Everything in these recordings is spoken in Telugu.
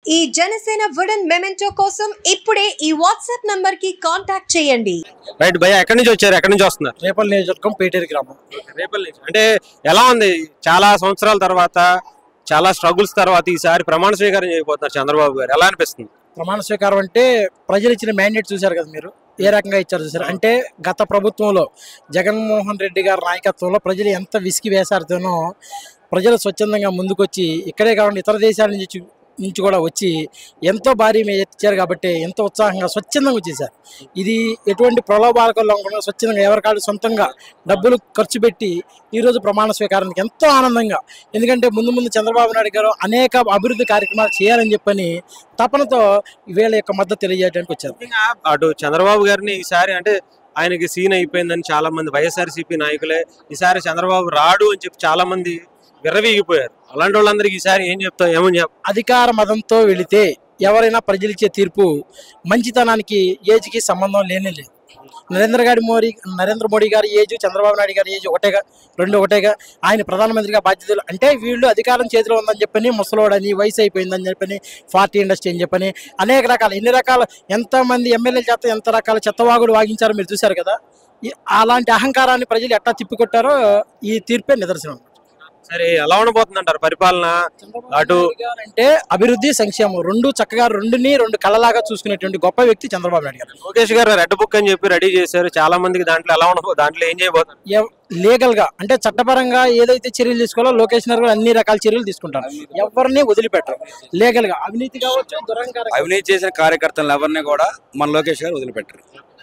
ఈ జనసేన వుడెన్ మెమెంటో కోసం ఇప్పుడే ఈ వాట్సాప్ నంబర్ కి కాంటాక్ట్ చేయండి రైట్ భయ్య ఎక్కడి నుంచి వచ్చారు ఎక్కడి నుంచి వస్తున్నారు రేపల్ నియోజకవర్గం పేటేరు గ్రామం రేపల్ నుంచి అంటే ఎలా ఉంది చాలా సంవత్సరాల తర్వాత చాలా స్ట్రగుల్స్ తర్వాత ఈసారి ప్రమాణ స్వీకారం చేయబోతున్నారు చంద్రబాబు గారు ఎలా అనిపిస్తుంది ప్రమాణ స్వీకారం అంటే ప్రజలు ఇచ్చిన మ్యాండేట్ చూశారు కదా మీరు ఏ రకంగా ఇచ్చారు చూసారు అంటే గత ప్రభుత్వంలో జగన్మోహన్ రెడ్డి గారి నాయకత్వంలో ప్రజలు ఎంత విసిగి వేసారుతోనో ప్రజలు స్వచ్ఛందంగా ముందుకొచ్చి ఇక్కడే కాకుండా ఇతర దేశాల నుంచి నుంచి కూడా వచ్చి ఎంతో భారీ మీద ఇచ్చారు కాబట్టి ఎంతో ఉత్సాహంగా స్వచ్ఛందంగా వచ్చేసారు ఇది ఎటువంటి ప్రలోభాలకు లేకుండా స్వచ్ఛందంగా ఎవరికాళ్ళు సొంతంగా డబ్బులు ఖర్చు పెట్టి ఈరోజు ప్రమాణ స్వీకారానికి ఎంతో ఆనందంగా ఎందుకంటే ముందు ముందు చంద్రబాబు నాయుడు గారు అనేక అభివృద్ధి కార్యక్రమాలు చేయాలని చెప్పని తపనతో వీళ్ళ యొక్క మద్దతు తెలియజేయడానికి వచ్చారు ముఖ్యంగా అటు చంద్రబాబు గారిని ఈసారి అంటే ఆయనకి సీన్ అయిపోయిందని చాలా మంది వైఎస్ఆర్సీపీ నాయకులే ఈసారి చంద్రబాబు రాడు అని చెప్పి చాలా మంది విర్రవీగిపోయారు అలాంటి వాళ్ళందరికీ ఈసారి ఏం చెప్తాం ఏమని చెప్ అధికార మతంతో వెళితే ఎవరైనా ప్రజలిచ్చే తీర్పు మంచితనానికి ఏజ్కి సంబంధం లేనే లేదు నరేంద్ర గారి మోడీ నరేంద్ర మోడీ గారి ఏజ్ చంద్రబాబు నాయుడు గారి ఏజ్ ఒకటేగా రెండు ఒకటేగా ఆయన ప్రధానమంత్రిగా బాధ్యతలు అంటే వీళ్ళు అధికారం చేతిలో ఉందని చెప్పని ముసలోడని వయసు అయిపోయిందని చెప్పని పార్టీ ఇండస్ట్రీ అని చెప్పని అనేక రకాల ఎన్ని రకాల ఎంతమంది ఎమ్మెల్యేల చేత ఎంత రకాల చెత్తవాగుడు వాగించారో మీరు చూశారు కదా ఈ- అలాంటి అహంకారాన్ని ప్రజలు ఎట్లా తిప్పికొట్టారో ఈ తీర్పే నిదర్శనం సరే ఎలా ఉండబోతుంది అంటారు పరిపాలన అటు అంటే అభివృద్ధి సంక్షేమం రెండు చక్కగా రెండుని రెండు కళ్ళలాగా చూసుకునేటువంటి గొప్ప వ్యక్తి చంద్రబాబు నాయుడు గారు లోకేష్ గారు రెడ్ బుక్ అని చెప్పి రెడీ చేశారు చాలా మందికి దాంట్లో ఎలా ఉండబో దాంట్లో ఏం చేయబోతున్నారు ఎవ్- లీగల్ గా అంటే చట్టపరంగా ఏదైతే చర్యలు తీసుకోవాలో లోకేష్ గారు అన్ని రకాల చర్యలు తీసుకుంటారు ఎవరిని వదిలిపెట్టరు లీగల్ గా అవినీతి కావచ్చు దురంకారం అవినీతి చేసిన కార్యకర్తలను ఎవరిని కూడా మన లోకేష్ గారు వదిలిపెట్టరు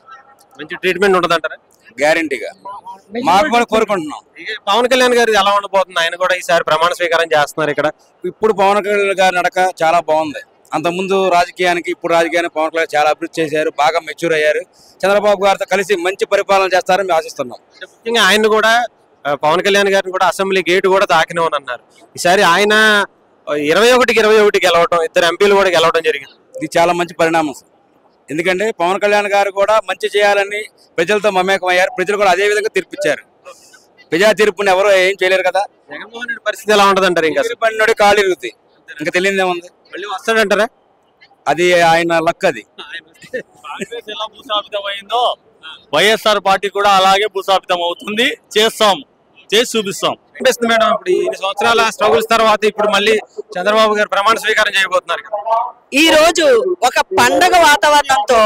మంచి ట్రీట్మెంట్ ఉంటదంటారా గ్యారంటీగా మాకు కూడా కోరుకుంటున్నాం ఇక పవన్ కళ్యాణ్ గారు ఎలా ఉండబోతుంది ఆయన కూడా ఈసారి ప్రమాణ స్వీకారం చేస్తున్నారు ఇక్కడ ఇప్పుడు పవన్ కళ్యాణ్ గారి నడక చాలా బాగుంది అంతకుముందు రాజకీయానికి ఇప్పుడు రాజకీయానికి పవన్ కళ్యాణ్ చాలా అభివృద్ధి చేశారు బాగా మెచ్యూర్ అయ్యారు చంద్రబాబు గారితో కలిసి మంచి పరిపాలన చేస్తారని మేము ఆశిస్తున్నాం అంటే ముఖ్యంగా ఆయన కూడా ఆ, పవన్ కళ్యాణ్ గారిని కూడా అసెంబ్లీ గేట్ కూడా తాకినవని అన్నారు ఈసారి ఆయన ఇరవై ఒకటికి ఇరవై ఒకటి గెలవటం ఇద్దరు ఎంపీలు కూడా గెలవడం జరిగింది ఇది చాలా మంచి పరిణామం ఎందుకంటే పవన్ కళ్యాణ్ గారు కూడా మంచి చేయాలని ప్రజలతో మమేకం అయ్యారు ప్రజలు కూడా అదే విధంగా తీర్పిచ్చారు ప్రజా తీర్పుని ఎవరు ఏం చేయలేరు కదా జగన్మోహన్ రెడ్డి పరిస్థితి ఎలా ఉంటది అంటారు ఇంకా అసలు? పడినోడి కాలు ఇరుగుతాయి ఇంకా తెలియదేముంది మళ్ళీ వస్తాడంటారా అది ఆయన లక్ అది కాంగ్రెస్ ఎలా భూస్థాపితమైందో వైఎస్ఆర్ పార్టీ కూడా అలాగే భూస్థాపితం అవుతుంది చేస్తాం చేసి చూపిస్తాం అనిపిస్తుంది మేడం ఇప్పుడు ఈ సంవత్సరాల స్ట్రగుల్స్ తర్వాత ఇప్పుడు మళ్ళీ చంద్రబాబు గారు ప్రమాణ స్వీకారం చేయబోతున్నారు కదా. ఈ రోజు ఒక పండగ వాతావరణంతో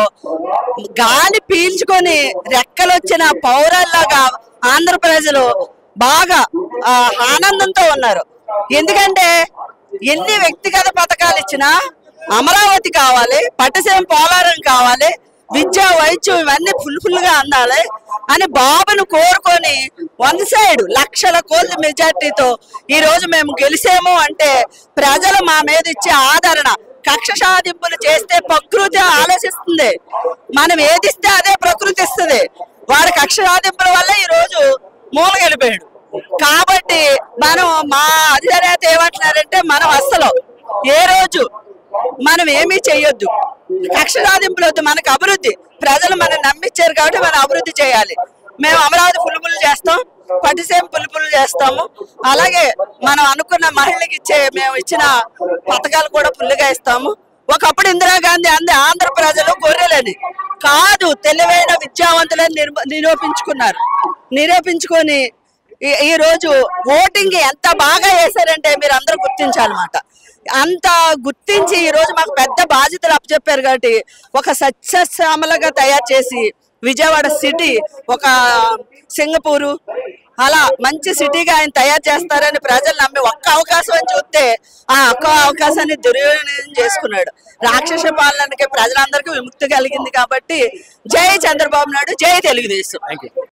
గాలి పీల్చుకొని రెక్కలొచ్చిన పౌరాల్లాగా ఆంధ్ర ప్రజలు బాగా ఆ, ఆనందంతో ఉన్నారు ఎందుకంటే ఎన్ని వ్యక్తిగత పథకాలు ఇచ్చినా అమరావతి కావాలి పట్టసీమ పోలారం కావాలి విద్య వైద్యం ఇవన్నీ ఫుల్ ఫుల్ గా అందాలి అని బాబును కోరుకొని వన్ సైడ్ లక్షల కోట్ల మెజార్టీతో ఈ రోజు మేము గెలిసేము అంటే ప్రజలు మా మీద ఇచ్చే ఆదరణ కక్ష సాధింపులు చేస్తే ప్రకృతి ఆలోచిస్తుంది మనం ఏదిస్తే అదే ప్రకృతి ఇస్తుంది వాడి కక్ష సాధింపుల వల్ల ఈ రోజు మూల గెలిపాడు కాబట్టి మనం మా అధినేత ఏమంటున్నారంటే మనం అస్సలు ఏ రోజు మనం ఏమీ చెయ్యొద్దు కక్ష సాధింపులు వద్దు మనకు అభివృద్ధి ప్రజలు మనం నమ్మించారు కాబట్టి మనం అభివృద్ధి చేయాలి మేము అమరావతి పులుపులు చేస్తాం పట్టిసీమ పులుపులు చేస్తాము అలాగే మనం అనుకున్న మహిళకి ఇచ్చే మేము ఇచ్చిన పథకాలు కూడా ఫుల్గా ఇస్తాము ఒకప్పుడు ఇందిరాగాంధీ అంది ఆంధ్ర ప్రజలు గొర్రెలని కాదు తెలివైన విద్యావంతులని నిర్మ- నిరూపించుకున్నారు నిరూపించుకొని ఈ- ఈ రోజు ఓటింగ్ ఎంత బాగా వేశారంటే మీరు అందరూ గుర్తించాలన్నమాట అంత గుర్తించి ఈ రోజు మాకు పెద్ద బాధ్యతలు అప్పచెప్పారు కాబట్టి ఒక సత్యశ్యామలగా తయారు చేసి విజయవాడ సిటీ ఒక సింగపూరు అలా మంచి సిటీగా ఆయన తయారు చేస్తారని ప్రజలు నమ్మి ఒక్క అవకాశం అని చూస్తే ఆ ఒక్క అవకాశాన్ని దుర్వినియోగం చేసుకున్నాడు రాక్షస పాలనకి ప్రజలందరికీ విముక్తి కలిగింది కాబట్టి జై చంద్రబాబు నాయుడు జై తెలుగుదేశం